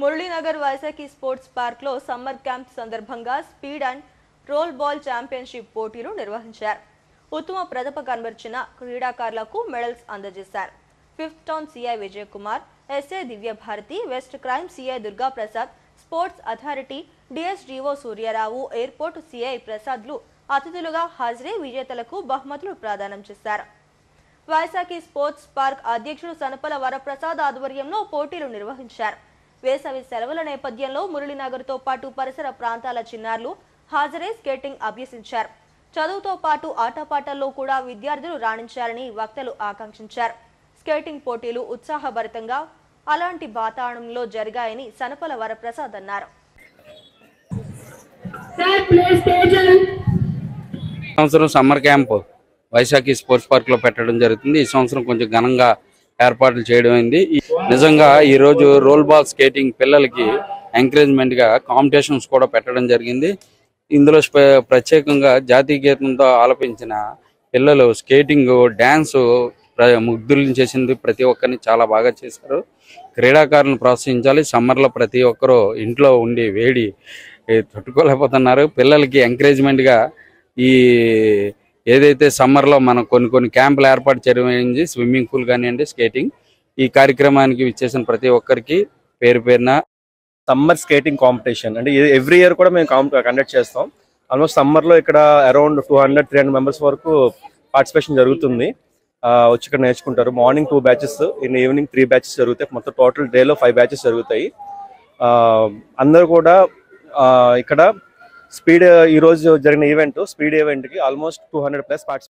Muralinagar Vaisakhi sports park లో summer camp సందర్భంగా speed and roll ball championship పోటీలు నిర్వహించారు ఉత్తమ ప్రతిభ కనబర్చిన క్రీడాకారులకు మెడల్స్ అందజేశారు fifth town CI Vijay Kumar SA Divya Bharathi west crime CI Durga Prasad sports authority DSDO Suryarao airport CI ప్రసాద్లు అతిథులుగా హాజరై విజేతలకు బహుమతులు ప్రదానం చేశారు వైశాఖి స్పోర్ట్స్ పార్క్ అధ్యక్షుడు సనపల వరప్రసాద్ ఆధ్వర్యంలో పోటీలు నిర్వహించారు వేసవి సెలవుల నేపథ్యంలో మురళీనగర్తో పాటు పరిసర ప్రాంతాల చిన్నారులు హాజరై స్కేటింగ్ అభ్యసించారు చదువుతో పాటు ఆటపాటల్లో కూడా విద్యార్థులు రాణించాలని వక్తలు ఆకాంక్షించారు స్కేటింగ్ పోటీలు ఉత్సాహభరితంగా అలాంటి వాతావరణంలో జరిగాయని సనపల వరప్రసాద్ అన్నారు Sir, please station. సంవత్సరం summer camp Vaisakhi sports park లో పెట్టడం జరుగుతుంది ఈ సంవత్సరం కొంచెం ఘనంగా ఏర్పాట్లు చేయడం అయింది ఈ- నిజంగా ఈ రోజు రోల్ బాల్ స్కేటింగ్ పిల్లలకి ఎంకరేజ్మెంట్ గా కాంపిటీషన్స్ కూడా పెట్టడం జరిగింది ఇందులో స్పె- ప్రత్యేకంగా జాతీయ గీతంతో ఆలపించిన పిల్లలు స్కేటింగ్ డ్యాన్స్ ముగ్ధులను చేసింది ప్రతి ఒక్కరిని చాలా బాగా చేశారు క్రీడాకారులను ప్రోత్సహించాలి సమ్మర్లో ప్రతి ఒక్కరూ ఇంట్లో ఉండి వేడి ఏ, తట్టుకోలేకపోతున్నారు పిల్లలకి ఎంకరేజ్మెంట్ గా ఈ ఏదైతే సమ్మర్ లో మనం కొన్ని కొన్ని క్యాంపులు ఏర్పాటు చేయడం స్విమ్మింగ్ పూల్ కానివ్వండి స్కేటింగ్ ఈ కార్యక్రమానికి విచ్చేసిన ప్రతి ఒక్కరికి పేరు పేరున సమ్మర్ స్కేటింగ్ కాంపిటీషన్ అంటే ఎవ్రీ ఇయర్ కూడా మేము కండక్ట్ చేస్తాం ఆల్మోస్ట్ సమ్మర్ లో ఇక్కడ around two hundred three hundred members వరకు పార్టిసిపేషన్ జరుగుతుంది ఆ, వచ్చి ఇక్కడ నేర్చుకుంటారు morning two batches in evening three batches జరుగుతాయి మొత్తం టోటల్ డేలో ఫైవ్ బ్యాచెస్ జరుగుతాయి ఆ, అందరూ కూడా ఆ, ఇక్కడ స్పీడ్ ఈ రోజు జరిగిన ఈవెంట్ స్పీడ్ ఈవెంట్ కి almost two hundred plus participate